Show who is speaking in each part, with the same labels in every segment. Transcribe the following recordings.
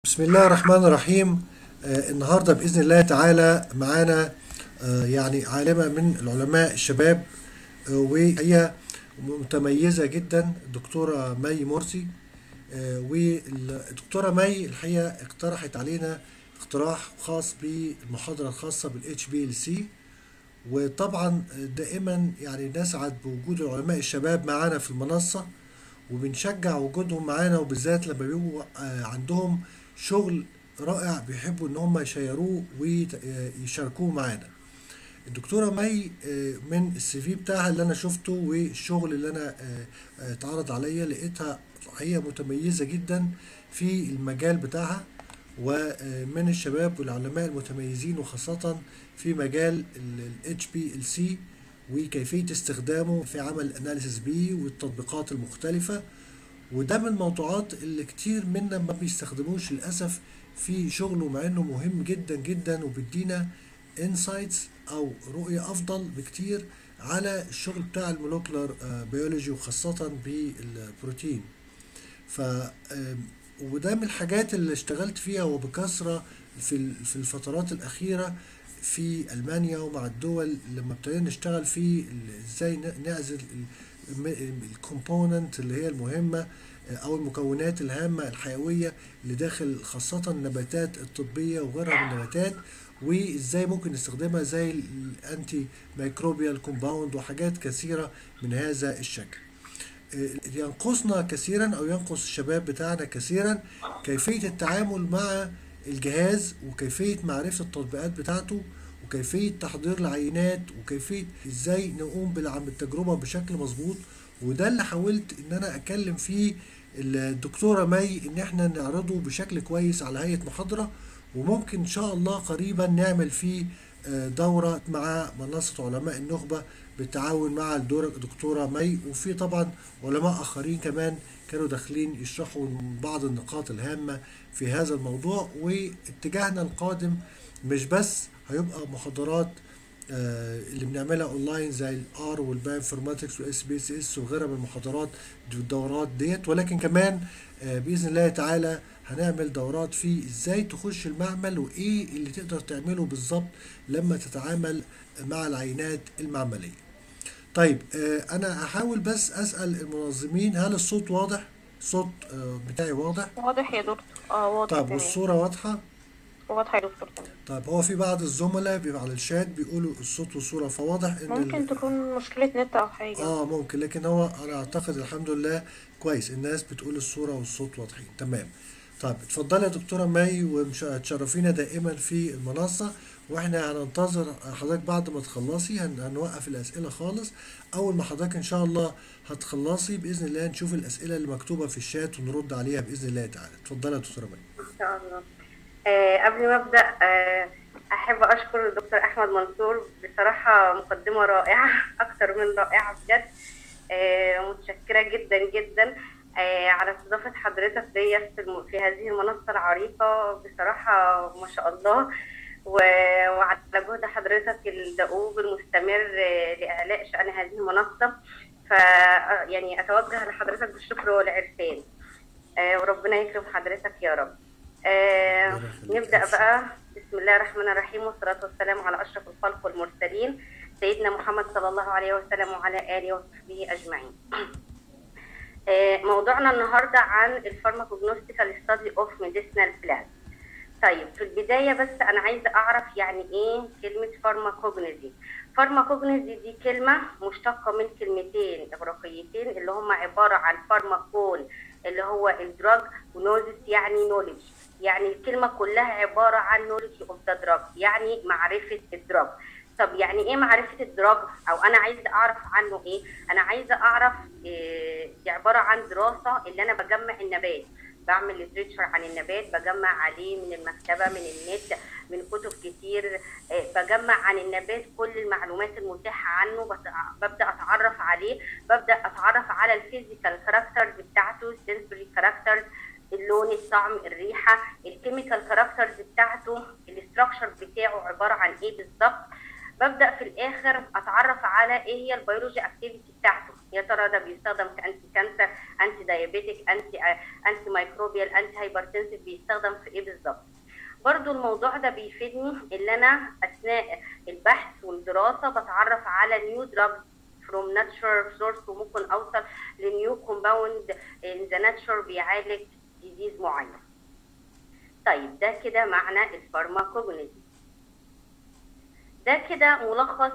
Speaker 1: بسم الله الرحمن الرحيم آه، النهارده باذن الله تعالى معانا آه، يعني عالمه من العلماء الشباب آه، وهي متميزه جدا الدكتوره مي مرسي آه، والدكتوره مي الحقيقه اقترحت علينا اقتراح خاص بالمحاضره الخاصه بالاتش بي ال سي وطبعا دائما يعني نسعد بوجود العلماء الشباب معانا في المنصه وبنشجع وجودهم معانا وبالذات لما بيبقوا آه، عندهم شغل رائع بيحبوا ان هم يشيروه ويشاركوه معانا الدكتورة مي آه، من السي في بتاعها اللي انا شفته والشغل اللي انا آه، آه، اتعرض عليا لقيتها هي متميزة جدا في المجال بتاعها ومن الشباب والعلماء المتميزين وخاصة في مجال ال HPLC وكيفية استخدامه في عمل اناليسيس بيه والتطبيقات المختلفة وده من الموضوعات اللي كتير منا ما بيستخدموش للأسف في شغله مع انه مهم جدا جدا وبيدينا انسايتس او رؤية افضل بكتير على الشغل بتاع المولكولار بيولوجي وخاصة بالبروتين ف آم، وده من الحاجات اللي اشتغلت فيها وبكثرة في ال- في الفترات الأخيرة في ألمانيا ومع الدول لما ابتدينا نشتغل في ال- ازاي ن- نعزل الكومبوننت اللي هي المهمة آه، أو المكونات الهامة الحيوية اللي داخل خاصة النباتات الطبية وغيرها من النباتات وازاي ممكن نستخدمها زي الانتي ميكروبيال كومباوند وحاجات كثيرة من هذا الشكل ينقصنا كثيرا او ينقص الشباب بتاعنا كثيرا كيفية التعامل مع الجهاز وكيفية معرفة التطبيقات بتاعته وكيفية تحضير العينات وكيفية ازاي نقوم بالعم التجربة بشكل مظبوط وده اللي حاولت ان انا اكلم فيه الدكتورة مي ان احنا نعرضه بشكل كويس على هيئة محاضرة وممكن ان شاء الله قريبا نعمل فيه آه، دورة مع منصة علماء النخبة بالتعاون مع الدور- الدكتورة مي وفي طبعا علماء آخرين كمان كانوا داخلين يشرحوا بعض النقاط الهامة في هذا الموضوع واتجاهنا القادم مش بس هيبقى محاضرات آه، اللي بنعملها اونلاين زي الار والبايوانفورماتكس واس بي اس اس وغيرها من المحاضرات والدورات ديت ولكن كمان آه، باذن الله تعالى هنعمل دورات في ازاي تخش المعمل وايه اللي تقدر تعمله بالظبط لما تتعامل مع العينات المعمليه. طيب آه، انا هحاول بس اسال المنظمين هل الصوت واضح؟ الصوت آه، بتاعي واضح؟
Speaker 2: واضح يا دكتور اه واضح
Speaker 1: طيب
Speaker 2: تمام
Speaker 1: والصوره واضحه؟
Speaker 2: واضح يا دكتور تمام
Speaker 1: طيب هو في بعض الزملاء بيبقى على الشات بيقولوا الصوت والصوره فواضح ان ال...
Speaker 2: ممكن تكون مشكلة نت أو حاجة
Speaker 1: اه ممكن لكن هو انا اعتقد الحمد لله كويس الناس بتقول الصورة والصوت واضحين تمام طيب اتفضلي يا دكتورة مي وتشرفينا دائما في المنصة واحنا هننتظر حضرتك بعد ما تخلصي هن- هنوقف الأسئلة خالص أول ما حضرتك إن شاء الله هتخلصي بإذن الله نشوف الأسئلة اللي مكتوبة في الشات ونرد عليها بإذن الله تعالى اتفضلي يا دكتورة مي
Speaker 3: إن شاء الله آه قبل ما أبدأ آه أحب أشكر الدكتور أحمد منصور بصراحة مقدمة رائعة أكثر من رائعة بجد آه متشكرة جدا جدا آه على استضافة حضرتك ليا في, الم... في هذه المنصة العريقة بصراحة ما شاء الله و- وعلى جهد حضرتك الدؤوب المستمر آه، لإعلاء شأن هذه المنصة ف يعني أتوجه لحضرتك بالشكر والعرفان آه، وربنا يكرم حضرتك يا رب آه،
Speaker 1: ربنا يخليك.
Speaker 3: نبدأ بقى بسم الله الرحمن الرحيم والصلاة والسلام على أشرف الخلق والمرسلين سيدنا محمد صلى الله عليه وسلم وعلى آله وصحبه أجمعين آه، موضوعنا النهاردة عن الفارماكوجنوستيكال ستادي اوف ميديسنال بلانت طيب في البداية بس أنا عايزة أعرف يعني إيه كلمة فارماكوجنزي فارماكوجنزي دي كلمة مشتقة من كلمتين إغريقيتين اللي هما عبارة عن فارماكون اللي هو الدراج ونوزس يعني نوليدج يعني الكلمة كلها عبارة عن نوليدج اوف ذا دراج يعني معرفة الدراج طب يعني ايه معرفة الدراج او انا عايزة اعرف عنه ايه انا عايزة اعرف إيه دي عبارة عن دراسة اللي انا بجمع النبات بعمل ليتريتشر عن النبات بجمع عليه من المكتبة من النت من كتب كتير آه، بجمع عن النبات كل المعلومات المتاحة عنه بت- ببدأ أتعرف عليه ببدأ أتعرف على الفيزيكال كاركترز بتاعته السنسوري كاركترز اللون الطعم الريحة الكيميكال كاركترز بتاعته الاستراكشر بتاعه عبارة عن ايه بالظبط ببدأ في الآخر أتعرف على ايه هي البيولوجي اكتيفيتي بتاعته يا ترى ده بيستخدم كانتي كانسر انتي دايابيتيك انتي انتي مايكروبيال انتي هايبرتنسيف بيستخدم في ايه بالظبط برضو الموضوع ده بيفيدني ان انا اثناء البحث والدراسه بتعرف على نيو دراجز from natural source وممكن اوصل لنيو كومباوند in the nature بيعالج ديزيز معين طيب ده كده معنى الفارماكوجنيزم ده كده ملخص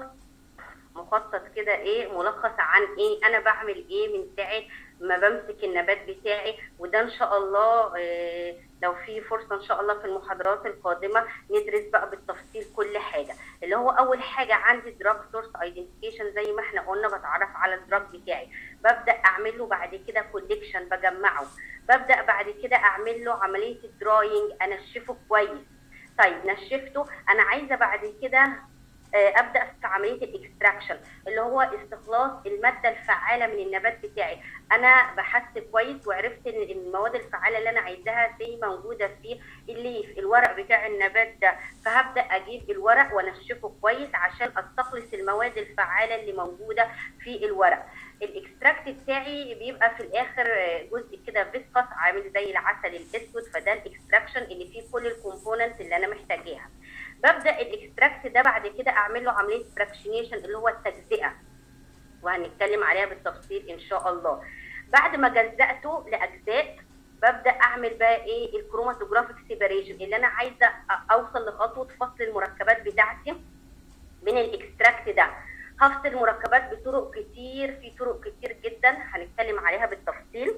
Speaker 3: مخصص كده ايه ملخص عن ايه انا بعمل ايه من ساعه ما بمسك النبات بتاعي وده ان شاء الله إيه لو في فرصه ان شاء الله في المحاضرات القادمه ندرس بقى بالتفصيل كل حاجه اللي هو اول حاجه عندي دراج سورس ايدنتيفيكيشن زي ما احنا قلنا بتعرف على الدراج بتاعي ببدا اعمل له بعد كده كوليكشن بجمعه ببدا بعد كده اعمل له عمليه الدراينج انشفه كويس طيب نشفته انا عايزه بعد كده ابدا في عمليه الاكستراكشن اللي هو استخلاص الماده الفعاله من النبات بتاعي انا بحثت كويس وعرفت ان المواد الفعاله اللي انا عايزاها دي موجوده في الليف الورق بتاع النبات ده فهبدا اجيب الورق وانشفه كويس عشان استخلص المواد الفعاله اللي موجوده في الورق الاكستراكت بتاعي بيبقى في الاخر جزء كده فيسكس عامل زي العسل الاسود فده الاكستراكشن اللي فيه كل الكومبوننتس اللي انا محتاجاها ببدا الاكستراكت ده بعد كده اعمل له عمليه فراكشنيشن اللي هو التجزئه وهنتكلم عليها بالتفصيل ان شاء الله بعد ما جزأته لاجزاء ببدا اعمل بقى ايه الكروماتوجرافيك سيبريشن اللي انا عايزه اوصل لخطوه فصل المركبات بتاعتي من الاكستراكت ده هفصل المركبات بطرق كتير في طرق كتير جدا هنتكلم عليها بالتفصيل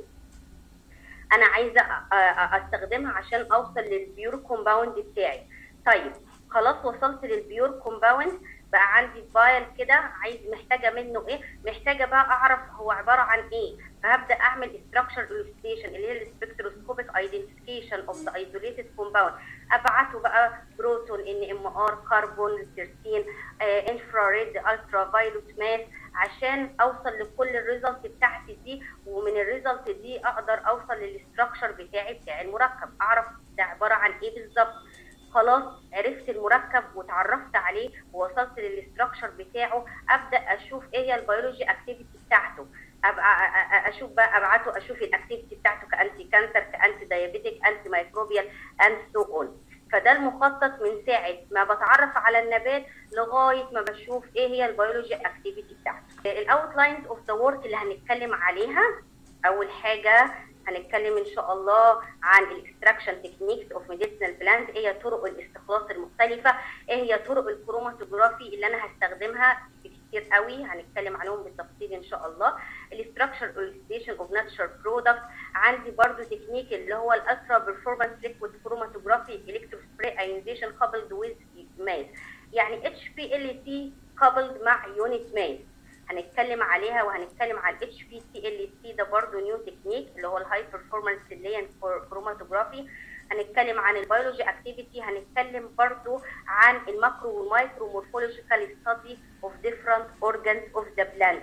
Speaker 3: انا عايزه استخدمها عشان اوصل للبيور كومباوند بتاعي طيب خلاص وصلت للبيور كومباوند بقى عندي فايل كده عايز محتاجه منه ايه محتاجه بقى اعرف هو عباره عن ايه فهبدا اعمل structure illustration اللي هي السبكتروسكوبيك ايدنتيفيكيشن اوف ذا ايزوليتد كومباوند ابعته بقى بروتون ان ام ار كربون 13 انفراريد الترا فايلوت ماس عشان اوصل لكل الريزلت بتاعتي دي ومن الريزلت دي اقدر اوصل للستراكشر بتاعي بتاع المركب اعرف ده عباره عن ايه بالظبط خلاص عرفت المركب وتعرفت عليه ووصلت للستراكشر بتاعه ابدا اشوف ايه هي البيولوجي اكتيفيتي بتاعته ابقى اشوف بقى ابعته اشوف الاكتيفيتي بتاعته كانتي كانسر كانتي دايابيتيك انتي مايكروبيال اند سو اون فده المخطط من ساعه ما بتعرف على النبات لغايه ما بشوف ايه هي البيولوجي اكتيفيتي بتاعته الاوتلاينز اوف ذا ورك اللي هنتكلم عليها اول حاجه هنتكلم ان شاء الله عن الاكستراكشن تكنيكس اوف ميديسينال بلانت ايه هي طرق الاستخلاص المختلفه ايه هي طرق الكروماتوجرافي اللي انا هستخدمها كتير قوي هنتكلم عنهم بالتفصيل ان شاء الله الاستراكشر اورينتيشن اوف ناتشرال برودكت عندي برضو تكنيك اللي هو الالترا بيرفورمانس ليكويد كروماتوجرافي الكترو سبراي ايونيزيشن كابلد ويز ماس يعني اتش بي ال سي كابلد مع يونت ماس هنتكلم عليها وهنتكلم على الاتش بي سي ال سي ده برضه نيو تكنيك اللي هو الهاي بيرفورمانس سيليان كروماتوجرافي هنتكلم عن البيولوجي اكتيفيتي هنتكلم برضه عن الماكرو والمايكرو مورفولوجيكال ستادي اوف ديفرنت اورجانز اوف ذا بلانت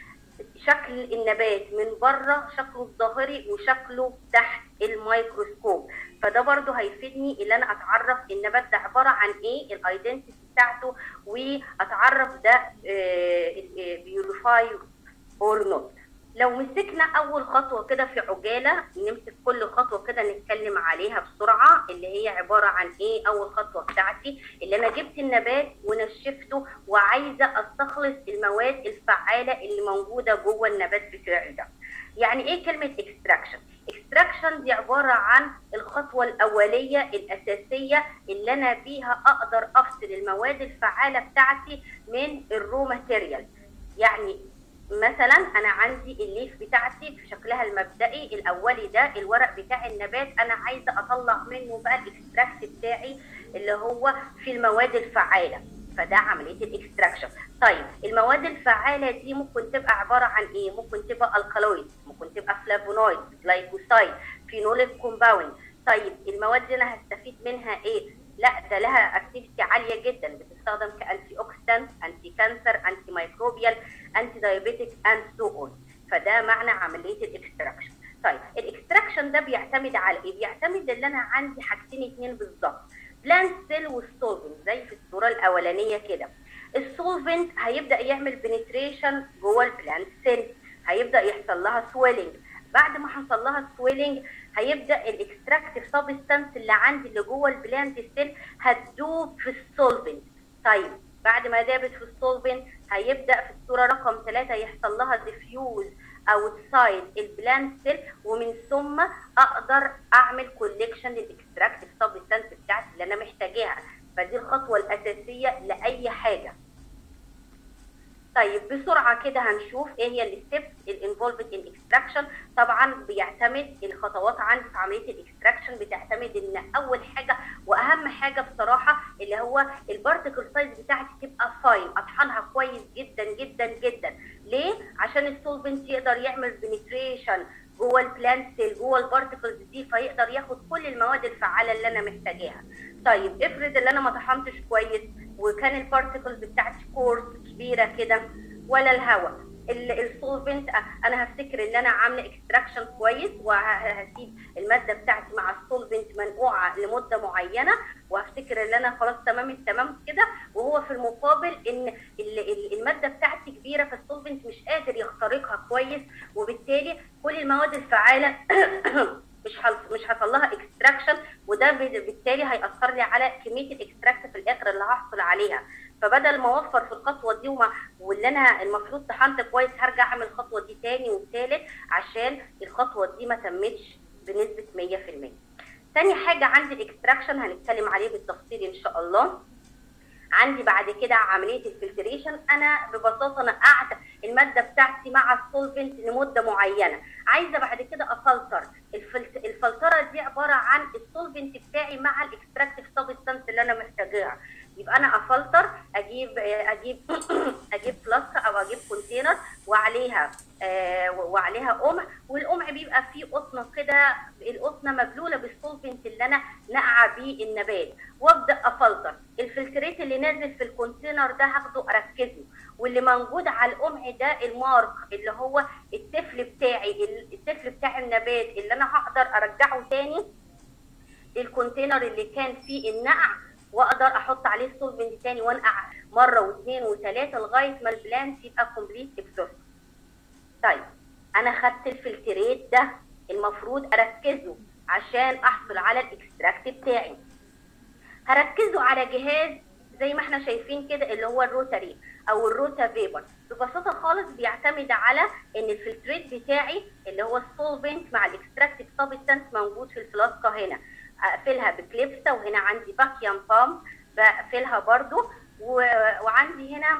Speaker 3: شكل النبات من بره شكله الظاهري وشكله تحت الميكروسكوب فده برضه هيفيدني ان انا اتعرف النبات ده عباره عن ايه الايدنتيتي بتاعته واتعرف ده بيوريفاي اور نوت لو مسكنا اول خطوه كده في عجاله نمسك كل خطوه كده نتكلم عليها بسرعه اللي هي عباره عن ايه اول خطوه بتاعتي اللي انا جبت النبات ونشفته وعايزه استخلص المواد الفعاله اللي موجوده جوه النبات بتاعي ده يعني ايه كلمه اكستراكشن اكستراكشن دي عباره عن الخطوه الاوليه الاساسيه اللي انا بيها اقدر افصل المواد الفعاله بتاعتي من الرو ماتيريال يعني مثلا انا عندي الليف بتاعتي في شكلها المبدئي الاولي ده الورق بتاع النبات انا عايزه اطلع منه بقى الاكستراكت بتاعي اللي هو في المواد الفعاله فده عمليه الاكستراكشن طيب المواد الفعاله دي ممكن تبقى عباره عن ايه ممكن تبقى الكالويد ممكن تبقى فلافونويد جلايكوسايد فينوليك كومباوند طيب المواد دي انا هستفيد منها ايه لا ده لها اكتيفيتي عاليه جدا بتستخدم كانتي اوكسيدانت انتي كانسر انتي مايكروبيال انتي دايابيتيك اند سو اون فده معنى عمليه الاكستراكشن طيب الاكستراكشن ده بيعتمد على ايه بيعتمد ان انا عندي حاجتين اتنين بالظبط بلانت سيل والسولفنت زي في الصوره الاولانيه كده السولفنت هيبدا يعمل بنتريشن جوه البلانت سيل هيبدا يحصل لها سويلنج بعد ما حصل لها سويلنج هيبدا الاكستراكتيف سبستانس اللي عندي اللي جوه البلانت سيل هتدوب في السولفنت طيب بعد ما دابت في السولفنت هيبدا في الصوره رقم ثلاثة يحصل لها ديفيوز اوتسايد البلانت سيل ومن ثم اقدر اعمل كوليكشن للاكستراكتيف سبستانس بتاعتي اللي انا محتاجاها فدي الخطوه الاساسيه لاي حاجه طيب بسرعه كده هنشوف ايه هي الستبس الانفولفد ان اكستراكشن طبعا بيعتمد الخطوات عندي في عمليه الاكستراكشن بتعتمد ان اول حاجه واهم حاجه بصراحه اللي هو البارتكل سايز بتاعتي تبقى فاين اطحنها كويس جدا جدا جدا ليه عشان السولفنت يقدر يعمل بنتريشن جوه البلانت سيل جوه البارتكلز دي فيقدر ياخد كل المواد الفعاله اللي انا محتاجاها طيب افرض ان انا ما طحنتش كويس وكان البارتكلز بتاعتي كورس كبيره كده ولا الهواء السولفنت انا هفتكر ان انا عامله اكستراكشن كويس وهسيب الماده بتاعتي مع السولفنت منقوعه لمده معينه وهفتكر ان انا خلاص تمام التمام كده وهو في المقابل ان الماده بتاعتي كبيره فالسولفنت مش قادر يخترقها كويس وبالتالي كل المواد الفعاله مش مش حصل لها اكستراكشن وده بالتالي هياثر لي على كميه الاكستراكت في الاخر اللي هحصل عليها فبدل ما اوفر في الخطوه دي وما واللي انا المفروض طحنت كويس هرجع اعمل الخطوه دي تاني وتالت عشان الخطوه دي ما تمتش بنسبه 100% تاني حاجه عندي الاكستراكشن هنتكلم عليه بالتفصيل ان شاء الله عندي بعد كده عمليه الفلتريشن انا ببساطه انا قاعده الماده بتاعتي مع السولفنت لمده معينه عايزه بعد كده افلتر الفلت... الفلتره دي عباره عن السولفنت بتاعي مع الاكستراكتيف سبستانس اللي انا محتاجاها يبقى انا افلتر اجيب اجيب اجيب فلاسك او اجيب كونتينر وعليها آه وعليها قمع والقمع بيبقى فيه قطنه كده القطنه مبلوله بالسولفنت اللي انا نقع بيه النبات وابدا افلتر الفلتريت اللي نازل في الكونتينر ده هاخده اركزه واللي موجود على القمع ده المارك اللي هو التفل بتاعي التفل بتاع النبات اللي انا هقدر ارجعه تاني الكونتينر اللي كان فيه النقع واقدر احط عليه السولفنت تاني وانقع مره واثنين وثلاثه لغايه ما البلانت يبقى كومبليت اكزوست. طيب انا خدت الفلتريت ده المفروض اركزه عشان احصل على الاكستراكت بتاعي. هركزه على جهاز زي ما احنا شايفين كده اللي هو الروتاري او الروتا فيبر ببساطه خالص بيعتمد على ان الفلتريت بتاعي اللي هو السولفنت مع الاكستراكتيف سبستانس موجود في الفلاسكه هنا اقفلها بكليبسه وهنا عندي باكيوم بامب بقفلها برضو و... وعندي هنا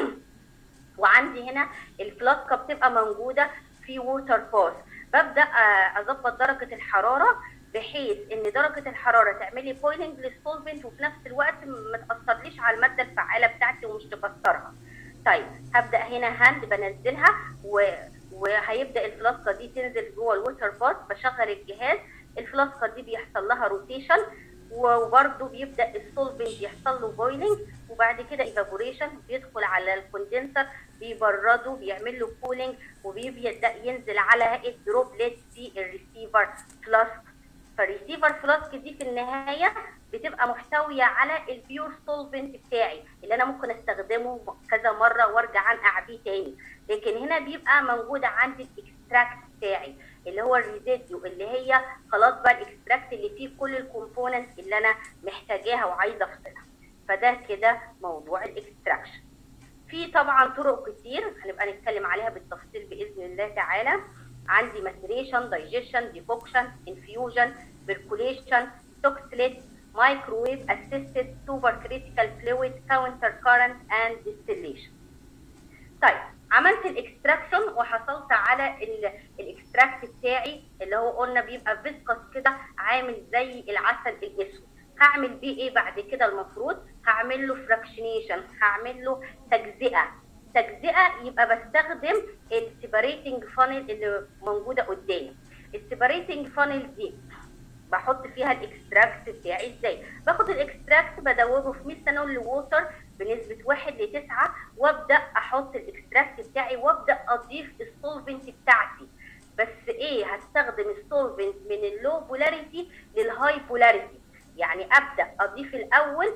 Speaker 3: وعندي هنا الفلاسكه بتبقى موجوده في ووتر باس ببدا اظبط درجه الحراره بحيث ان درجه الحراره تعمل لي بويلنج للسولفنت وفي نفس الوقت ما تاثرليش على الماده الفعاله بتاعتي ومش تكسرها طيب هبدا هنا هاند بنزلها و... وهيبدا الفلاسكه دي تنزل جوه الووتر باس بشغل الجهاز الفلاسكه دي بيحصل لها روتيشن وبرده بيبدا السولفنت يحصل له بويلنج وبعد كده ايفابوريشن بيدخل على الكوندنسر بيبرده بيعمل له كولينج وبيبدا ينزل على هيئه دروبلت في الريسيفر فلاسك فالريسيفر فلاسك دي في النهايه بتبقى محتويه على البيور سولفنت بتاعي اللي انا ممكن استخدمه كذا مره وارجع انقع بيه تاني لكن هنا بيبقى موجوده عندي الاكستراكت بتاعي اللي هو الريزيديو اللي هي خلاص بقى الاكستراكت اللي فيه كل الكومبوننتس اللي انا محتاجاها وعايزه افصلها فده كده موضوع الاكستراكشن في طبعا طرق كتير هنبقى نتكلم عليها بالتفصيل باذن الله تعالى عندي ماتريشن دايجيشن ديكوكشن انفيوجن بيركوليشن توكسليت مايكروويف اسيستد سوبر كريتيكال فلويد كاونتر كارنت اند ديستيليشن طيب عملت الاكستراكشن وحصلت على الاكستراكت بتاعي اللي هو قلنا بيبقى فيسكس كده عامل زي العسل الاسود هعمل بيه ايه بعد كده المفروض هعمل له فراكشنيشن هعمل له تجزئه تجزئه يبقى بستخدم السيبريتنج فانل اللي موجوده قدامي السيبريتنج فانل دي بحط فيها الاكستراكت بتاعي ازاي باخد الاكستراكت بدوبه في ميثانول ووتر بنسبه 1 ل 9 وابدا احط الاكستراكت بتاعي وابدا اضيف السولفنت بتاعتي بس ايه هستخدم السولفنت من اللو بولاريتي للهاي بولاريتي يعني ابدا اضيف الاول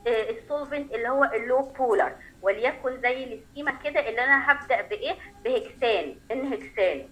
Speaker 3: السولفنت اللي هو اللو بولر وليكن زي السكيما كده اللي انا هبدا بايه بهكسان انهكسان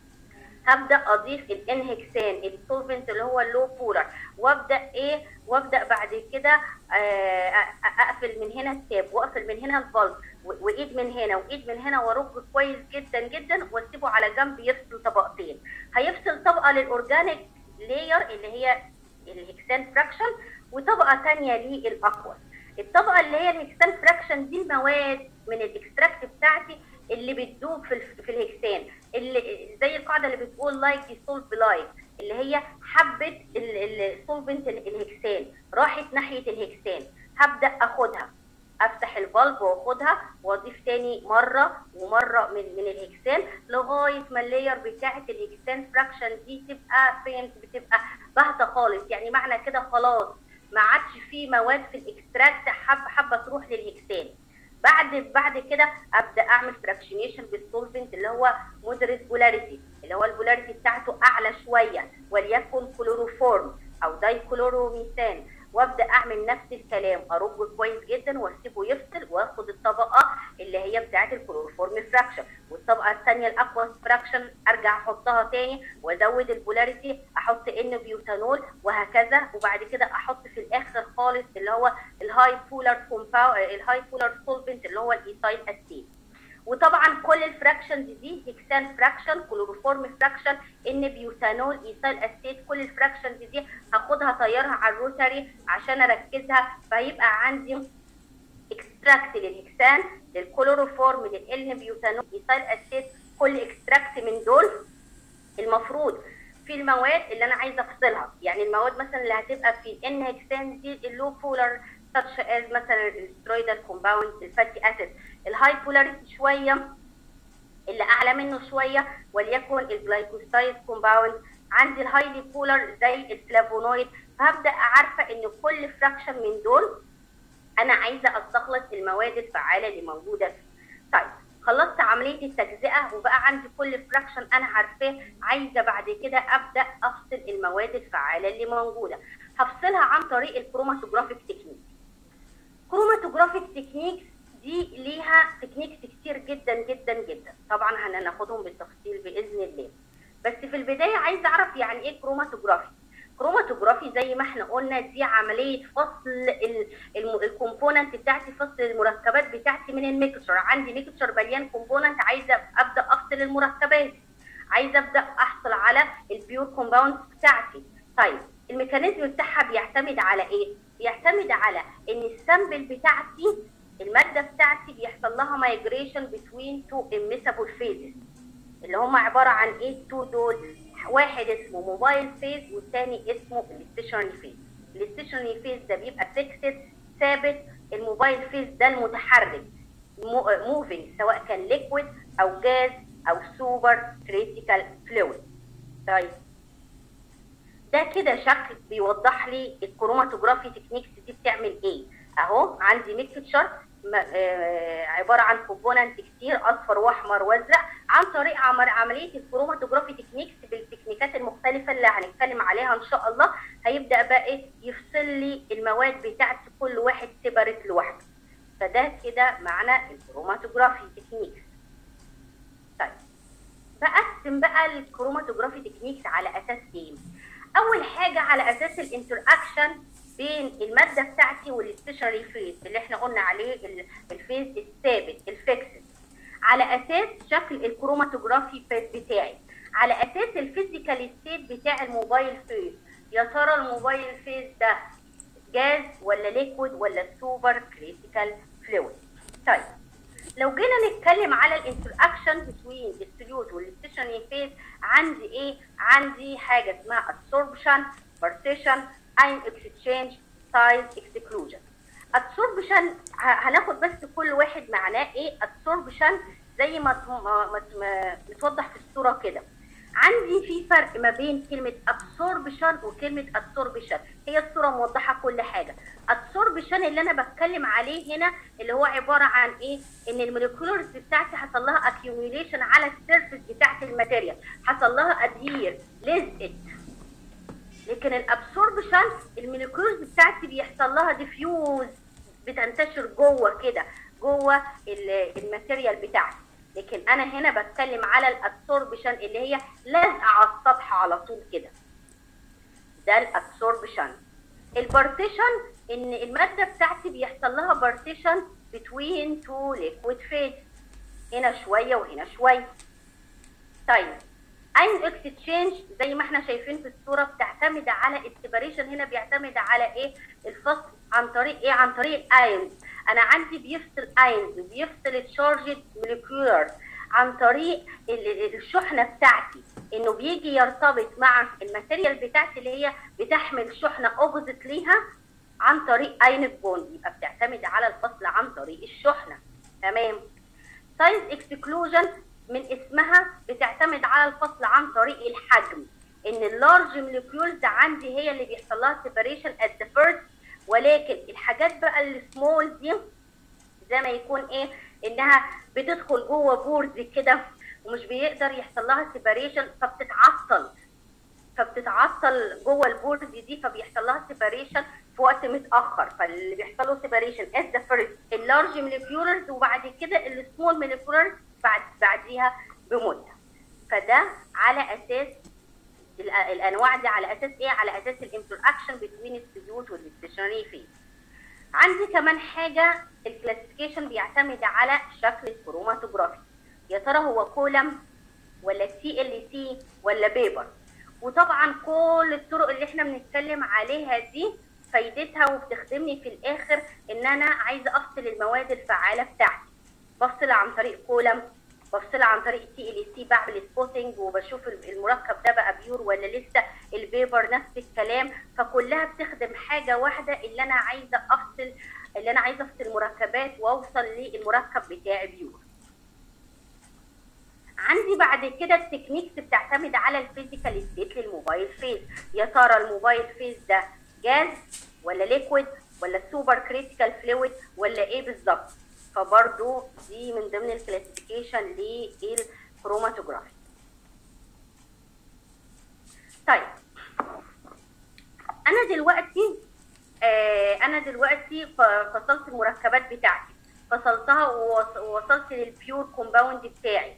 Speaker 3: هبدا اضيف الانهكسان السولفنت اللي هو اللو بولر وابدا ايه وابدا بعد كده آه، أ- اقفل من هنا التاب واقفل من هنا الفالف و- وايد من هنا وايد من هنا وارج كويس جدا جدا واسيبه على جنب يفصل طبقتين هيفصل طبقه للاورجانيك لاير اللي هي الهكسان فراكشن وطبقه ثانيه للاقوى الطبقه اللي هي الهكسان فراكشن دي المواد من الاكستراكت بتاعتي اللي بتدوب في ال- في الهكسان اللي زي القاعده اللي بتقول لايك يسولف لايك اللي هي حبه السولفنت الهكسان راحت ناحيه الهكسان هبدا اخدها افتح الفالف واخدها واضيف تاني مره ومره من من الهكسان لغايه ما اللاير بتاعه الهكسان فراكشن دي تبقى فين بتبقى باهته خالص يعني معنى كده خلاص ما عادش فيه مواد في الاكستراكت حبه حبه تروح للهكسان بعد بعد كده ابدا اعمل فراكشنيشن بالسولفنت اللي هو مودريت بولاريتي اللي هو البولاريتي بتاعته اعلى شويه وليكن كلوروفورم او داي كلوروميثان وابدا اعمل نفس الكلام ارج كويس جدا واسيبه يفصل واخد الطبقه اللي هي بتاعه الكلوروفورم فراكشن والطبقه الثانيه الاقوى فراكشن ارجع احطها تاني وازود البولاريتي احط ان بيوتانول وهكذا وبعد كده احط في الاخر خالص اللي هو الهاي بولار كومباو الهاي بولار سولفنت اللي هو الايثايل اسيد وطبعا كل الفراكشنز دي هكسان فراكشن كلوروفورم فراكشن ان بيوتانول ايثايل اسيد كل الفراكشنز دي هاخدها طيرها على الروتري عشان اركزها فيبقى عندي اكستراكت للهكسان للكلوروفورم للان بيوتانول ايثايل اسيد كل اكستراكت من دول المفروض في المواد اللي انا عايزه افصلها يعني المواد مثلا اللي هتبقى في الان هكسان دي اللو بولار such as مثلا السترويدال كومباوند الفاتي اسيد الهاي بولاريتي شويه اللي اعلى منه شويه وليكن الجلايكوسايد كومباوند عندي الهايلي بولار زي الفلافونويد فهبدا عارفه ان كل فراكشن من دول انا عايزه استخلص المواد الفعاله اللي موجوده فيه طيب خلصت عمليه التجزئه وبقى عندي كل فراكشن انا عارفاه عايزه بعد كده ابدا افصل المواد الفعاله اللي موجوده هفصلها عن طريق الكروماتوجرافيك تكنيك كروماتوجرافيك تكنيكس دي ليها تكنيكس كتير جدا جدا جدا طبعا هناخدهم بالتفصيل باذن الله بس في البدايه عايزه اعرف يعني ايه كروماتوجرافي كروماتوجرافي زي ما احنا قلنا دي عمليه فصل الكومبوننت بتاعتي فصل المركبات بتاعتي من الميكشر عندي ميكشر مليان كومبوننت عايزه ابدا افصل المركبات عايزه ابدا احصل على البيور كومباوند بتاعتي طيب الميكانيزم بتاعها بيعتمد على ايه بيعتمد على ان السامبل بتاعتي الماده بتاعتي بيحصل لها مايجريشن بتوين تو اميسابل فيزز اللي هم عباره عن ايه تو دول واحد اسمه موبايل فيز والثاني اسمه الاستيشنري فيز الاستيشنري فيز ده بيبقى فيكسد ثابت الموبايل فيز ده المتحرك موفينج سواء كان ليكويد او جاز او سوبر كريتيكال فلويد طيب ده كده شكل بيوضح لي الكروماتوجرافي تكنيكس دي بتعمل ايه اهو عندي ميكتشر عباره عن كومبوننت كتير اصفر واحمر وازرق عن طريق عمليه الكروماتوجرافي تكنيكس بالتكنيكات المختلفه اللي هنتكلم عليها ان شاء الله هيبدا بقى ايه يفصل لي المواد بتاعتي كل واحد سيبريت لوحده فده كده معنى الكروماتوجرافي تكنيكس طيب بقسم بقى الكروماتوجرافي تكنيكس على اساس ايه اول حاجه على اساس الانتراكشن بين الماده بتاعتي والستيشنري فيز اللي احنا قلنا عليه الفيز الثابت الفيكسد على اساس شكل الكروماتوجرافي بتاعي على اساس الفيزيكال ستيت بتاع الموبايل فيز يا ترى الموبايل فيز ده جاز ولا ليكويد ولا سوبر كريتيكال فلويد طيب لو جينا نتكلم على الانتراكشن بين السوليوت والستيشنري فيز عندي ايه عندي حاجه اسمها ابسوربشن بارتيشن اين اكسشينج سايز اكسكلوجن ابسوربشن هناخد بس كل واحد معناه ايه ابسوربشن زي ما متوضح في الصوره كده عندي في فرق ما بين كلمه ابسوربشن وكلمه ابسوربشن هي الصوره موضحه كل حاجه ابسوربشن اللي انا بتكلم عليه هنا اللي هو عباره عن ايه ان الموليكولرز بتاعتي حصل لها اكيوميليشن على السيرفيس بتاعت الماتيريال حصل لها ادهير لزقت لكن الابسوربشن الموليكولز بتاعتي بيحصل لها ديفيوز بتنتشر جوه كده جوه ال- الماتيريال بتاعتي لكن انا هنا بتكلم على الابسوربشن اللي هي لازقه على السطح على طول كده ده الابسوربشن البارتيشن ان الماده بتاعتي بيحصل لها بارتيشن بتوين تو ليكويد فيز هنا شويه وهنا شويه طيب اين اكستشينج زي ما احنا شايفين في الصوره بتعتمد على السيبريشن هنا بيعتمد على ايه الفصل عن طريق ايه عن طريق الايونز انا عندي بيفصل ايونز وبيفصل الشارجد موليكيولر عن طريق ال- ال- الشحنه بتاعتي انه بيجي يرتبط مع الماتيريال بتاعتي اللي هي بتحمل شحنه اوبوزيت ليها عن طريق ايونيك بوند يبقى بتعتمد على الفصل عن طريق الشحنه تمام سايز اكسكلوجن من اسمها بتعتمد على الفصل عن طريق الحجم ان اللارج موليكيولز عندي هي اللي بيحصل لها سيبريشن ات ذا فيرست ولكن الحاجات بقى السمول دي زي ما يكون ايه انها بتدخل جوه بورز كده ومش بيقدر يحصل لها سيبريشن فبتتعطل فبتتعطل جوه البورد دي فبيحصل لها سيبريشن في وقت متاخر فاللي بيحصل له سيبريشن از ذا فيرست اللارج موليكيولرز وبعد كده السمول موليكيولرز بعد بعديها بمده فده على اساس ال- الانواع دي على اساس ايه على اساس الانتراكشن بين السيوت والستيشنري فيز عندي كمان حاجه الكلاسيفيكيشن بيعتمد على شكل الكروماتوجرافي يا ترى هو كولم ولا سي ال سي ولا بيبر وطبعا كل الطرق اللي احنا بنتكلم عليها دي فايدتها وبتخدمني في الاخر ان انا عايزه افصل المواد الفعاله بتاعتي بفصل عن طريق كولم بفصل عن طريق سي ال سي بعمل سبوتنج وبشوف المركب ده بقى بيور ولا لسه البيبر نفس الكلام فكلها بتخدم حاجه واحده اللي انا عايزه افصل اللي انا عايزه افصل مركبات واوصل للمركب بتاعي بيور عندي بعد كده التكنيكس بتعتمد على الفيزيكال ستيت للموبايل فيز يا ترى الموبايل فيز ده جاز ولا ليكويد ولا سوبر كريتيكال فلويد ولا ايه بالظبط فبرضو دي من ضمن الكلاسيفيكيشن للكروماتوجرافي طيب انا دلوقتي آه انا دلوقتي ف- فصلت المركبات بتاعتي فصلتها ووص- ووصلت للبيور كومباوند بتاعي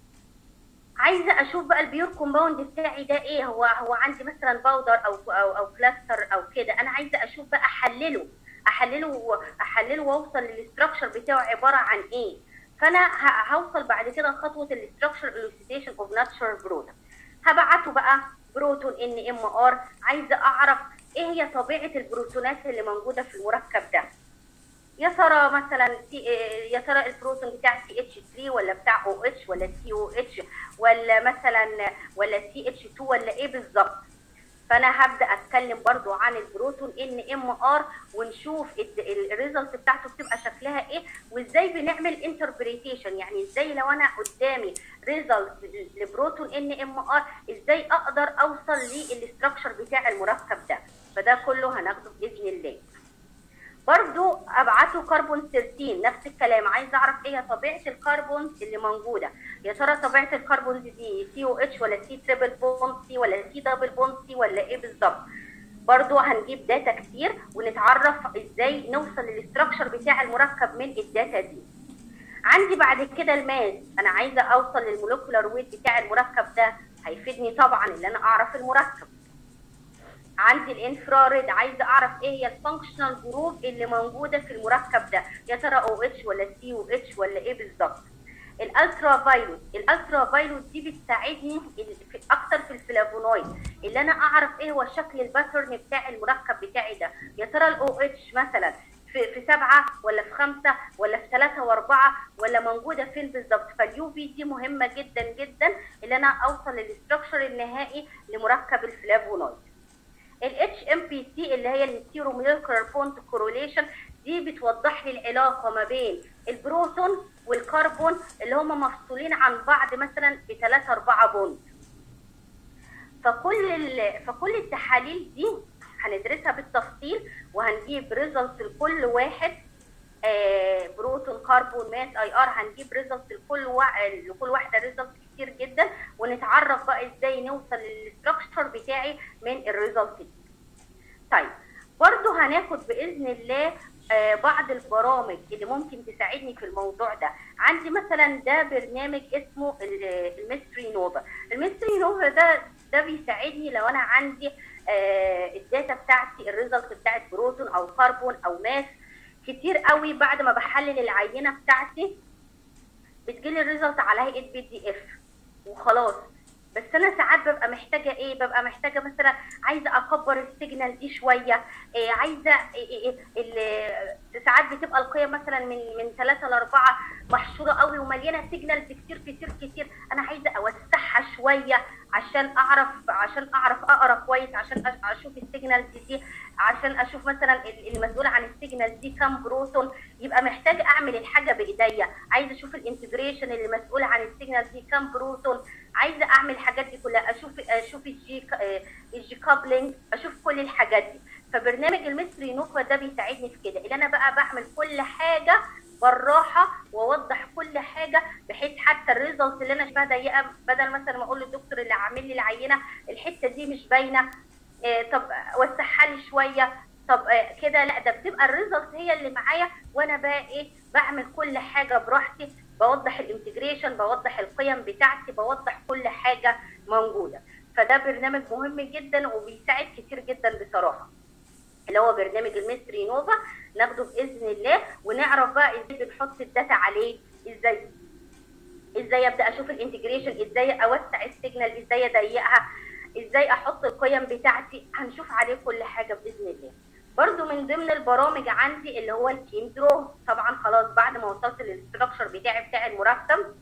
Speaker 3: عايزه اشوف بقى البيور كومباوند بتاعي ده ايه هو هو عندي مثلا باودر او او او كلاستر او كده انا عايزه اشوف بقى احلله احلله و- احلله واوصل للاستراكشر بتاعه عباره عن ايه فانا ه- هوصل بعد كده لخطوه الاستراكشر الوسيديشن اوف ناتشورال برودكت هبعته بقى بروتون ان ام ار عايزه اعرف ايه هي طبيعه البروتونات اللي موجوده في المركب ده يا ترى مثلا سي يا ترى البروتون بتاع سي اتش 3 ولا بتاع او اتش ولا سي او اتش ولا مثلا ولا سي اتش 2 ولا ايه بالظبط فانا هبدا اتكلم برضو عن البروتون ان ام ار ونشوف الريزلت بتاعته بتبقى شكلها ايه وازاي بنعمل انتربريتيشن يعني ازاي لو انا قدامي ريزلت لبروتون ان ام ار ازاي اقدر اوصل للاستراكشر بتاع المركب ده فده كله هناخده باذن الله برضو ابعته كربون 13 نفس الكلام عايزه اعرف ايه هي طبيعه الكربون اللي موجوده يا ترى طبيعه الكربون دي سي او اتش ولا سي تريبل بوند سي ولا سي دبل بوند سي ولا ايه بالظبط برضو هنجيب داتا كتير ونتعرف ازاي نوصل للاستراكشر بتاع المركب من الداتا دي عندي بعد كده الماس انا عايزه اوصل للمولكولار ويت بتاع المركب ده هيفيدني طبعا ان انا اعرف المركب عندي الانفراريد عايزه اعرف ايه هي الفانكشنال جروب اللي موجوده في المركب ده يا ترى او اتش ولا سي او اتش ولا ايه بالظبط الالترا فايلوت الالترا فايلوت دي بتساعدني في اكتر في الفلافونويد اللي انا اعرف ايه هو شكل الباترن بتاع المركب بتاعي ده يا ترى الاو اتش مثلا في في سبعه ولا في خمسه ولا في ثلاثه واربعه ولا موجوده فين بالظبط فاليو في دي مهمه جدا جدا اللي انا اوصل للاستراكشر النهائي لمركب الفلافونويد الاتش ام بي سي اللي هي الهيتيرو مولكيولار بوند كوروليشن دي بتوضح لي العلاقه ما بين البروتون والكربون اللي هم مفصولين عن بعض مثلا بثلاثة أربعة بوند فكل ال... فكل التحاليل دي هندرسها بالتفصيل وهنجيب ريزلت لكل واحد آه بروتون كربون ماس اي ار هنجيب ريزلت لكل وا... لكل واحده ريزلت كتير جدا ونتعرف بقى ازاي نوصل للاستراكشر بتاعي من الريزلت دي. طيب برضو هناخد باذن الله آه، بعض البرامج اللي ممكن تساعدني في الموضوع ده عندي مثلا ده برنامج اسمه ال- الميستري نوفا الميستري نوفا ده ده بيساعدني لو انا عندي آه، الداتا بتاعتي الريزلت بتاعت بروتون او كربون او ماس كتير قوي بعد ما بحلل العينه بتاعتي بتجيلي الريزلت على هيئه بي دي اف وخلاص بس انا ساعات ببقى محتاجه ايه ببقى محتاجه مثلا عايزه اكبر السيجنال دي شويه إيه عايزه إيه إيه إيه ساعات بتبقى القيم مثلا من من 3 ل 4 محشوره قوي ومليانه سيجنالز كتير كتير كتير انا عايزه اوسعها شويه عشان اعرف عشان اعرف اقرا كويس عشان أش- اشوف السيجنالز دي عشان اشوف مثلا ال- المسؤول عن السيجنالز دي كام بروتون يبقى محتاجه اعمل الحاجه بايديا عايزه اشوف الانتجريشن اللي مسؤول عن السيجنالز دي كام بروتون عايزه اعمل الحاجات دي كلها اشوف اشوف الجي آه، الجي كابلنج اشوف كل الحاجات دي فبرنامج المصري نوفا ده بيساعدني في كده اللي انا بقى بعمل كل حاجه بالراحه واوضح كل حاجه بحيث حتى الريزلت اللي انا شايفاها ضيقه بدل مثلا ما اقول للدكتور اللي عامل لي العينه الحته دي مش باينه آه، طب وسعها لي شويه طب آه، كده لا ده بتبقى الريزلت هي اللي معايا وانا بقى ايه بعمل كل حاجه براحتي بوضح الانتجريشن بوضح القيم بتاعتي بوضح كل حاجه موجوده فده برنامج مهم جدا وبيساعد كتير جدا بصراحه اللي هو برنامج المصري نوفا ناخده باذن الله ونعرف بقى ازاي بنحط الداتا عليه ازاي ازاي ابدا اشوف الانتجريشن ازاي اوسع السيجنال ازاي اضيقها ازاي احط القيم بتاعتي هنشوف عليه كل حاجه باذن الله برضو من ضمن البرامج عندي اللي هو الكيم درو طبعا خلاص بعد ما وصلت للاستراكشر بتاعي بتاع المركب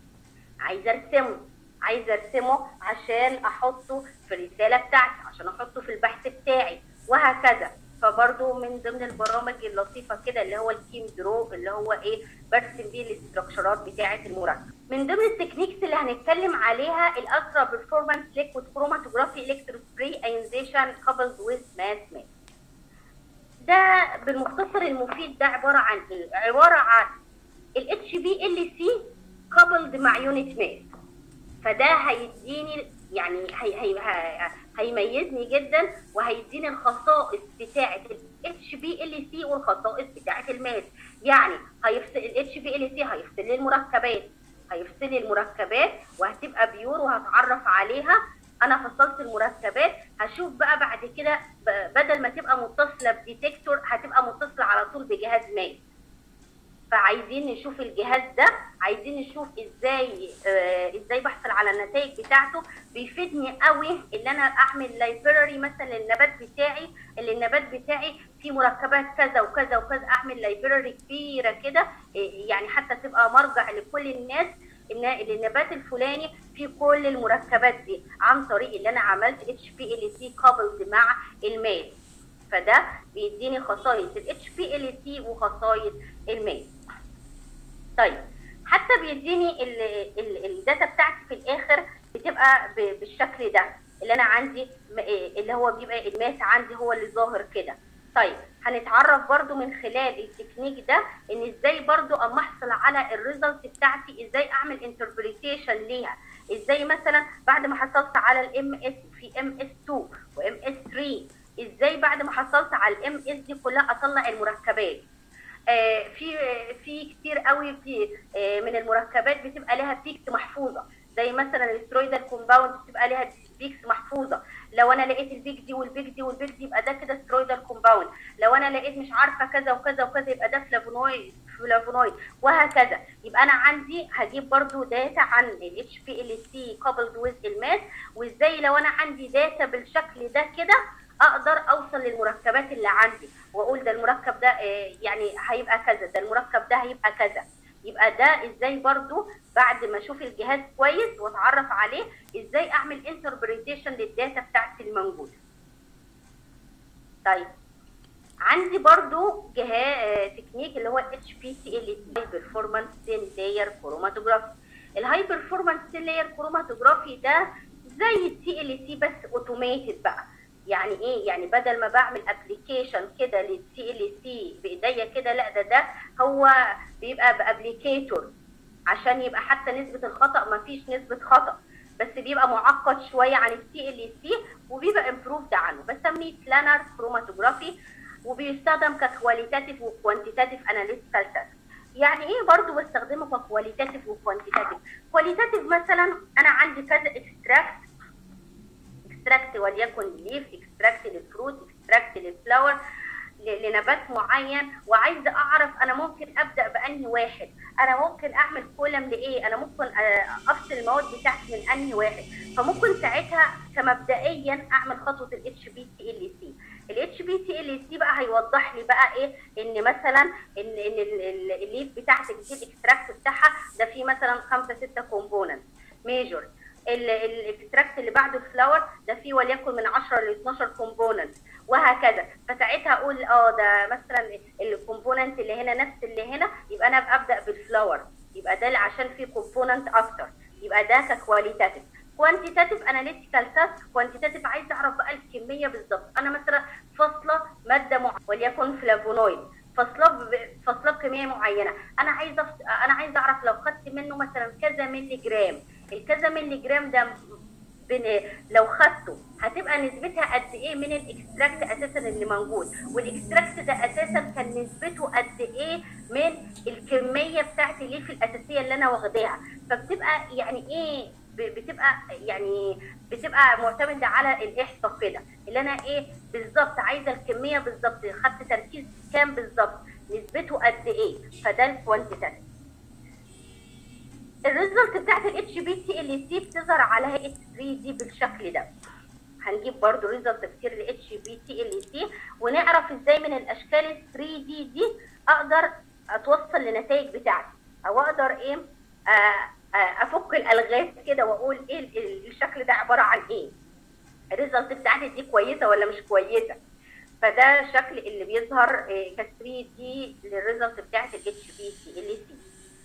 Speaker 3: عايزه ارسمه عايزه ارسمه عشان احطه في الرساله بتاعتي عشان احطه في البحث بتاعي وهكذا فبرضو من ضمن البرامج اللطيفه كده اللي هو الكيم درو اللي هو ايه برسم بيه الاستراكشرات بتاعه المركب من ضمن التكنيكس اللي هنتكلم عليها الالترا بيرفورمانس ليكويد كروماتوجرافي الكتروسبراي ايونيزيشن كابلد ويز ماس ماس ده بالمختصر المفيد ده عباره عن ايه عباره عن الاتش بي ال سي كابلد مع يونت ماس فده هيديني يعني هي هي هي هيميزني جدا وهيديني الخصائص بتاعه الاتش بي ال سي والخصائص بتاعه الماس يعني هيفصل الاتش بي ال سي هيفصل لي المركبات هيفصل لي المركبات وهتبقى بيور وهتعرف عليها انا فصلت المركبات هشوف بقى بعد كده ب- بدل ما تبقى متصله بديتكتور هتبقى متصله على طول بجهاز ماس فعايزين نشوف الجهاز ده عايزين نشوف ازاي آه ازاي بحصل على النتائج بتاعته بيفيدني قوي ان انا اعمل لايبراري مثلا للنبات بتاعي اللي النبات بتاعي فيه مركبات كذا وكذا وكذا اعمل لايبراري كبيره كده آه، يعني حتى تبقى مرجع لكل الناس ان النبات الفلاني فيه كل المركبات دي عن طريق اللي انا عملت اتش بي ال سي كابلد مع الماس فده بيديني خصائص الاتش بي ال سي وخصائص الماس طيب حتى بيديني ال- ال- الداتا بتاعتي في الاخر بتبقى ب- بالشكل ده اللي انا عندي م- إيه اللي هو بيبقى الماس عندي هو اللي ظاهر كده طيب هنتعرف برضو من خلال التكنيك ده ان ازاي برضو اما احصل على الريزلت بتاعتي ازاي اعمل انتربريتيشن ليها ازاي مثلا بعد ما حصلت على الام اس في ام اس 2 وام اس 3 ازاي بعد ما حصلت على الام اس دي كلها اطلع المركبات آه، في في كتير قوي في آه، من المركبات بتبقى لها بيكس محفوظه زي مثلا الاسترويدال كومباوند بتبقى لها بيكس محفوظه لو انا لقيت البيك دي والبيك دي والبيك دي يبقى ده كده استرويدال كومباوند لو انا لقيت مش عارفه كذا وكذا وكذا يبقى ده فلافونويد فلافونويد وهكذا يبقى انا عندي هجيب برضو داتا عن الاتش بي ال سي كابلد ويز الماس وازاي لو انا عندي داتا بالشكل ده كده اقدر اوصل للمركبات اللي عندي واقول ده المركب ده آه، يعني هيبقى كذا ده المركب ده هيبقى كذا يبقى ده ازاي برضو بعد ما اشوف الجهاز كويس واتعرف عليه ازاي اعمل انتربريتيشن للداتا بتاعتي الموجوده طيب عندي برضو جهاز تكنيك اللي هو اتش بي سي ال سي بيرفورمانس لاير كروماتوجرافي الهاي بيرفورمانس لاير كروماتوجرافي ده زي السي ال سي بس اوتوميتد بقى يعني ايه يعني بدل ما بعمل ابلكيشن كده للسي ال سي بايديا كده لا ده ده هو بيبقى بابليكيتور عشان يبقى حتى نسبه الخطا ما فيش نسبه خطا بس بيبقى معقد شويه عن السي ال سي وبيبقى امبروفد عنه بسميه بلانر كروماتوجرافي وبيستخدم ككواليتاتيف وكوانتيتاتيف اناليتيكال تيست يعني ايه برضو بستخدمه ككواليتاتيف وكوانتيتاتيف كواليتاتيف مثلا انا عندي كذا اكستراكت اكستراكت وليكن ليف اكستراكت للفروت اكستراكت للفلاور ل- لنبات معين وعايزه اعرف انا ممكن ابدا بانهي واحد انا ممكن اعمل كولم لايه انا ممكن آه، افصل المواد بتاعتي من انهي واحد فممكن ساعتها كمبدئيا اعمل خطوه الاتش بي تي ال سي الاتش بي تي ال سي بقى هيوضح لي بقى ايه ان مثلا ان ان ال- ال- الليف بتاعتك دي الاكستراكت بتاعها ده فيه مثلا خمسه سته كومبوننت ميجور الاكستراكت اللي بعده الفلاور ده فيه وليكن من 10 ل 12 كومبوننت وهكذا فساعتها اقول اه ده مثلا الكومبوننت اللي هنا نفس اللي هنا يبقى انا ابدا بالفلاور يبقى ده اللي عشان فيه كومبوننت اكتر يبقى ده ككواليتاتيف كوانتيتاتيف اناليتيكال تاسك كوانتيتاتيف عايز اعرف بقى الكميه بالظبط انا مثلا فاصله ماده معينه وليكن فلافونويد فاصله ب- فاصله بكميه معينه انا عايزه أفت- انا عايزه اعرف لو خدت منه مثلا كذا مللي جرام الكذا مللي جرام ده بن... لو خدته هتبقى نسبتها قد ايه من الاكستراكت اساسا اللي موجود والاكستراكت ده اساسا كان نسبته قد ايه من الكميه بتاعت الليف الاساسيه اللي انا واخداها فبتبقى يعني ايه ب- بتبقى يعني بتبقى معتمده على الاحصاء كده اللي انا ايه بالظبط عايزه الكميه بالظبط خدت تركيز كام بالظبط نسبته قد ايه فده الكوانتيتاتيف الريزلت بتاعت الاتش بي تي ال سي بتظهر على هيئه 3 دي بالشكل ده هنجيب برضو ريزلت كتير ل اتش بي تي ال سي ونعرف ازاي من الاشكال ال 3 دي دي اقدر اتوصل لنتائج بتاعتي او اقدر ايه آه آه افك الالغاز كده واقول ايه ال- ال- الشكل ده عباره عن ايه الريزلت بتاعتي دي كويسه ولا مش كويسه فده الشكل اللي بيظهر ك 3 دي للريزلت بتاعت الاتش بي تي ال سي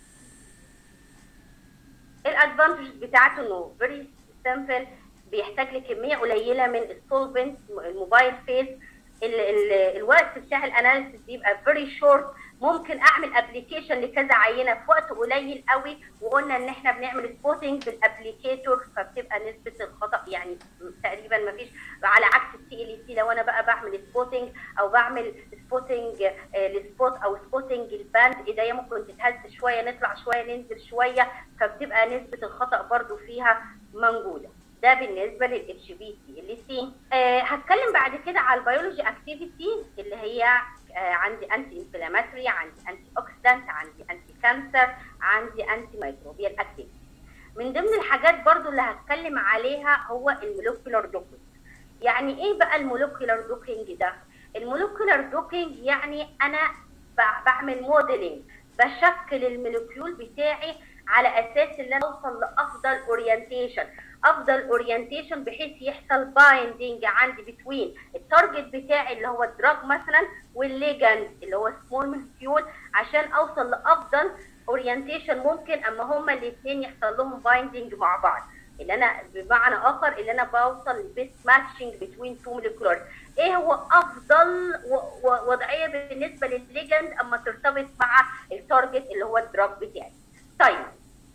Speaker 3: الادفانتج بتاعته انه فيري سمبل بيحتاج لكميه قليله من السولفنت الموبايل فيس ال ال الوقت بتاع الاناليسيس بيبقى فيري شورت ممكن اعمل ابلكيشن لكذا عينه في وقت قليل قوي وقلنا ان احنا بنعمل سبوتنج بالابليكيتور فبتبقى نسبه الخطا يعني تقريبا ما فيش على عكس السي ال سي لو انا بقى بعمل سبوتنج او بعمل سبوتنج للسبوت او سبوتنج الباند ايديا ممكن تتهز شويه نطلع شويه ننزل شويه فبتبقى نسبه الخطا برضو فيها موجوده ده بالنسبه للاتش بي تي اللي سي آه هتكلم بعد كده على البيولوجي اكتيفيتي اللي هي آه عندي انتي انفلاماتوري عندي انتي اوكسيدانت عندي انتي كانسر عندي انتي مايكروبيال اكتيفيتي من ضمن الحاجات برضو اللي هتكلم عليها هو المولكيولار دوكينج يعني ايه بقى المولكيولار دوكينج ده المولكيولار دوكينج يعني انا ب- بعمل موديلنج بشكل المولكيول بتاعي على اساس ان انا اوصل لافضل اورينتيشن افضل اورينتيشن بحيث يحصل بايندينج عندي بتوين التارجت بتاعي اللي هو الدراج مثلا والليجند اللي هو سمول مولكيول عشان اوصل لافضل اورينتيشن ممكن اما هما الاثنين يحصل لهم بايندينج مع بعض اللي انا بمعنى اخر اللي انا بوصل لبيست ماتشنج بتوين تو مولكيولار ايه هو افضل و- و- وضعيه بالنسبه للليجند اما ترتبط مع التارجت اللي هو الدراج بتاعي طيب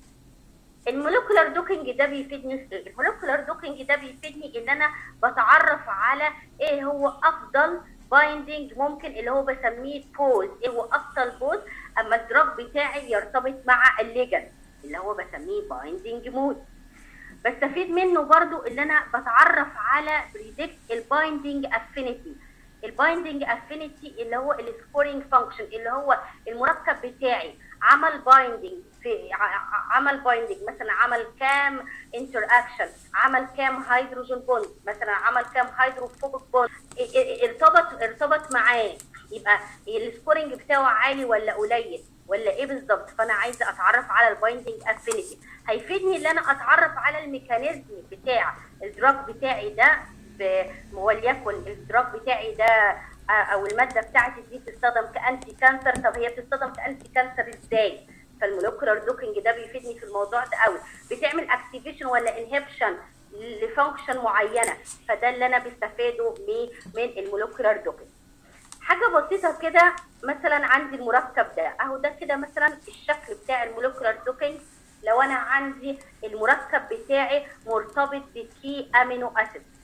Speaker 3: المولكيولار دوكينج ده بيفيدني في ايه؟ المولكيولار دوكينج ده بيفيدني ان انا بتعرف على ايه هو افضل بايندينج ممكن اللي هو بسميه بوز ايه هو افضل بوز اما الدراج بتاعي يرتبط مع الليجند اللي هو بسميه بايندينج مود بستفيد منه برضو ان انا بتعرف على بريدكت البايندينج افينيتي البايندينج افينيتي اللي هو السكورينج فانكشن اللي هو المركب بتاعي عمل بايندينج في ع- ع- عمل بايندينج مثلا عمل كام انتر اكشن عمل كام هيدروجين بوند مثلا عمل كام هيدروفوبيك بوند ا- ا- ارتبط ارتبط معاه يبقى السكورينج بتاعه عالي ولا قليل ولا ايه بالظبط فانا عايزه اتعرف على البايندينج افينيتي هيفيدني ان انا اتعرف على الميكانيزم بتاع الدراج بتاعي ده ب- وليكن الدراج بتاعي ده آه، او الماده بتاعتي دي بتستخدم كانتي كانسر طب هي بتستخدم كانتي كانسر ازاي فالمولكيولار دوكينج ده بيفيدني في الموضوع ده قوي بتعمل اكتيفيشن ولا انهبشن لفانكشن معينه فده اللي انا بستفاده من من المولكيولار دوكينج حاجه بسيطه كده مثلا عندي المركب ده اهو ده كده مثلا الشكل بتاع المولكيولار دوكينج لو انا عندي المركب بتاعي مرتبط بكي امينو اسيد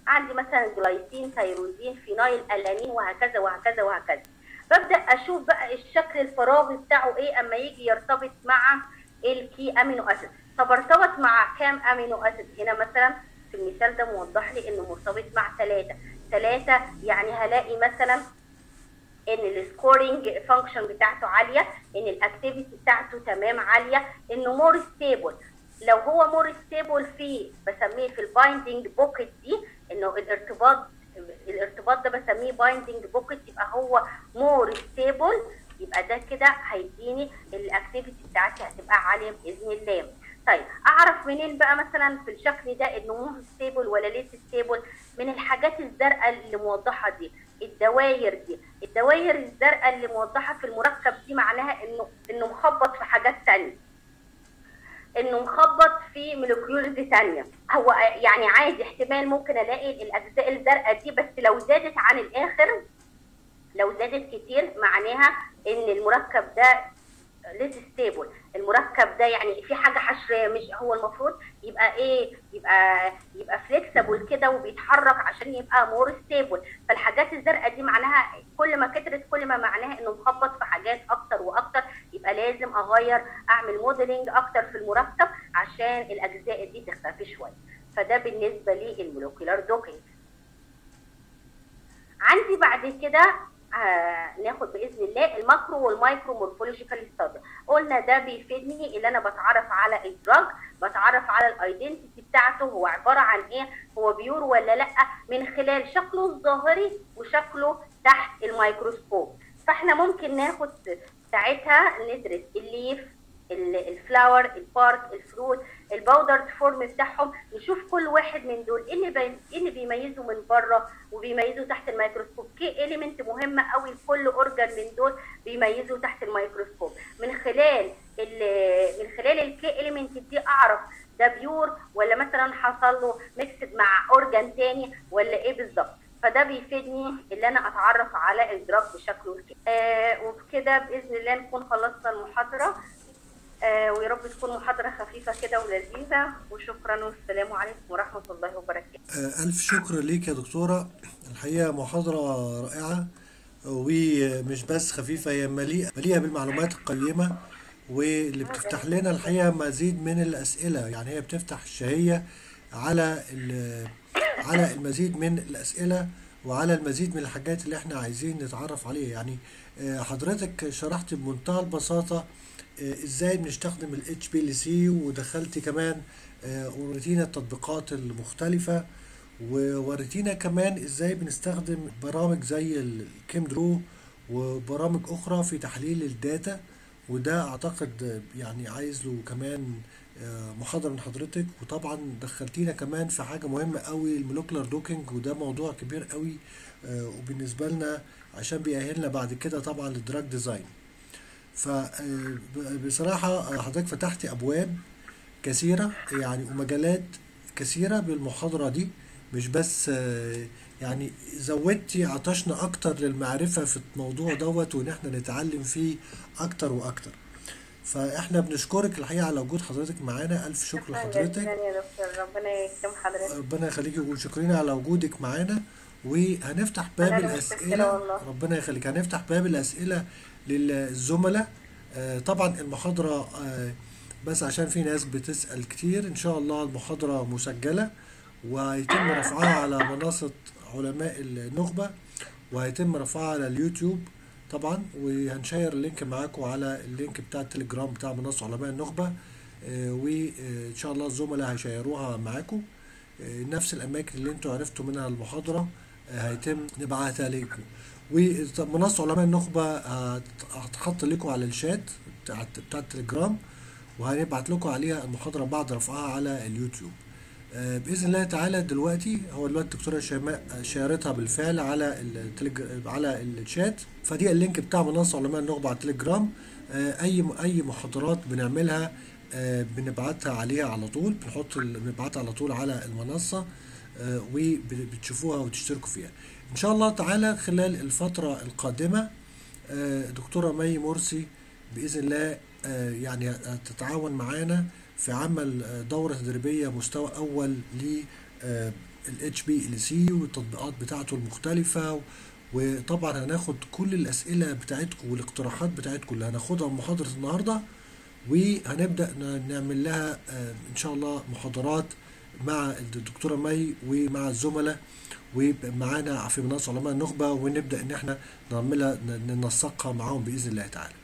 Speaker 3: عندي مثلا جلايسين تيروزين فينايل الانين وهكذا وهكذا وهكذا ببدا اشوف بقى الشكل الفراغي بتاعه ايه اما يجي يرتبط مع الكي امينو اسيد طب ارتبط مع كام امينو اسيد هنا مثلا في المثال ده موضح لي انه مرتبط مع ثلاثه ثلاثه يعني هلاقي مثلا ان السكورينج فانكشن بتاعته عاليه ان الاكتيفيتي بتاعته تمام عاليه انه مور ستيبل لو هو مور ستيبل في بسميه في البايندنج بوكيت دي انه الارتباط الارتباط ده بسميه بايندنج بوكيت يبقى هو مور ستيبل يبقى ده كده هيديني الاكتيفيتي بتاعتي هتبقى عاليه باذن الله طيب اعرف منين بقى مثلا في الشكل ده انه مو ستيبل ولا ليس ستيبل من الحاجات الزرقاء اللي موضحه دي الدواير دي الدواير الزرقاء اللي موضحه في المركب دي معناها انه انه مخبط في حاجات تانية انه مخبط في مولكيولز تانية هو يعني عادي احتمال ممكن الاقي الاجزاء الزرقاء دي بس لو زادت عن الاخر لو زادت كتير معناها ان المركب ده ليس ستيبل المركب ده يعني في حاجه حشريه مش هو المفروض يبقى ايه يبقى يبقى فليكسبل كده وبيتحرك عشان يبقى مور ستيبل فالحاجات الزرقاء دي معناها كل ما كترت كل ما معناها انه مخبط في حاجات اكتر واكتر يبقى لازم اغير اعمل موديلنج اكتر في المركب عشان الاجزاء دي تختفي شويه فده بالنسبه للمولكيولار دوكينج عندي بعد كده آه ناخد باذن الله الماكرو والمايكرو مورفولوجيكال ستادي قلنا ده بيفيدني اللي انا بتعرف على الدراج بتعرف على الايدنتيتي بتاعته هو عباره عن ايه هو بيور ولا لا من خلال شكله الظاهري وشكله تحت الميكروسكوب فاحنا ممكن ناخد ساعتها ندرس الليف الفلاور البارك الفروت الباودر فورم بتاعهم نشوف كل واحد من دول ايه اللي بي... ايه اللي بيميزه من بره وبيميزه تحت الميكروسكوب كي اليمنت مهمه قوي لكل اورجان من دول بيميزه تحت الميكروسكوب من خلال ال... من خلال الكي اليمنت دي اعرف ده بيور ولا مثلا حصل له ميكسد مع اورجان تاني ولا ايه بالظبط فده بيفيدني ان انا اتعرف على الدراج بشكله الكامل آه وبكده باذن الله نكون خلصنا المحاضره آه ويا رب تكون محاضرة خفيفة كده ولذيذة وشكرا والسلام عليكم ورحمة الله وبركاته
Speaker 1: آه، ألف شكر ليك يا دكتورة الحقيقة محاضرة رائعة ومش بس خفيفة هي مليئة مليئة بالمعلومات القيمة واللي بتفتح لنا الحقيقة مزيد من الأسئلة يعني هي بتفتح الشهية على ال- على المزيد من الأسئلة وعلى المزيد من الحاجات اللي احنا عايزين نتعرف عليها يعني آه، حضرتك شرحت بمنتهى البساطة آه، ازاي بنستخدم ال HPLC ودخلتي كمان آه، وريتينا التطبيقات المختلفة ووريتينا كمان ازاي بنستخدم برامج زي الكيم درو وبرامج اخرى في تحليل الداتا وده اعتقد آه، يعني عايز له كمان آه، محاضرة من حضرتك وطبعا دخلتينا كمان في حاجة مهمة قوي المولكولار دوكينج وده موضوع كبير قوي آه، وبالنسبة لنا عشان بيأهلنا بعد كده طبعا للدراج ديزاين فبصراحة حضرتك فتحت أبواب كثيرة يعني ومجالات كثيرة بالمحاضرة دي مش بس آه، يعني زودتي عطشنا أكتر للمعرفة في الموضوع دوت وإن احنا نتعلم فيه أكتر وأكتر فاحنا بنشكرك الحقيقة على وجود حضرتك معانا ألف شكر
Speaker 2: شكرا
Speaker 1: لحضرتك
Speaker 2: جزيلا يا دكتور ربنا يكرم حضرتك
Speaker 1: ربنا يخليكي وشكرين على وجودك معانا وهنفتح باب
Speaker 2: أنا اللي متشكرة
Speaker 1: الأسئلة
Speaker 2: والله.
Speaker 1: ربنا يخليك هنفتح باب الأسئلة للزملاء آه، طبعا المحاضرة آه، بس عشان في ناس بتسأل كتير إن شاء الله المحاضرة مسجلة وهيتم رفعها على منصة علماء النخبة وهيتم رفعها على اليوتيوب طبعا وهنشير اللينك معاكم على اللينك بتاع التليجرام بتاع منصة علماء النخبة آه، وإن شاء الله الزملاء هيشيروها معاكم آه، نفس الأماكن اللي انتوا عرفتوا منها المحاضرة آه، هيتم نبعتها لكم ومنصة علماء النخبة هت- هتحط لكم على الشات بتاع بتاع التليجرام وهنبعت لكم عليها المحاضرة بعد رفعها على اليوتيوب آه، بإذن الله تعالى دلوقتي هو دلوقتي الدكتورة شيماء شارتها بالفعل على التليج... على الشات فدي اللينك بتاع منصة علماء النخبة على التليجرام آه، أي أي محاضرات بنعملها آه، بنبعتها عليها على طول بنحط ال- بنبعتها على طول على المنصة آه، وبتشوفوها وتشتركوا فيها إن شاء الله تعالى خلال الفترة القادمة آه، دكتورة مي مرسي بإذن الله آه، يعني هتتعاون معانا في عمل آه، دورة تدريبية مستوى أول ل آه، الاتش بي ال سي والتطبيقات بتاعته المختلفة وطبعا هناخد كل الأسئلة بتاعتكم والاقتراحات بتاعتكم اللي هناخدها من محاضرة النهاردة وهنبدأ ن- نعمل لها آه، إن شاء الله محاضرات مع الدكتورة مي ومع الزملاء ومعانا في منصة علماء النخبة ونبدأ إن احنا نعملها ن- ننسقها معاهم بإذن الله تعالى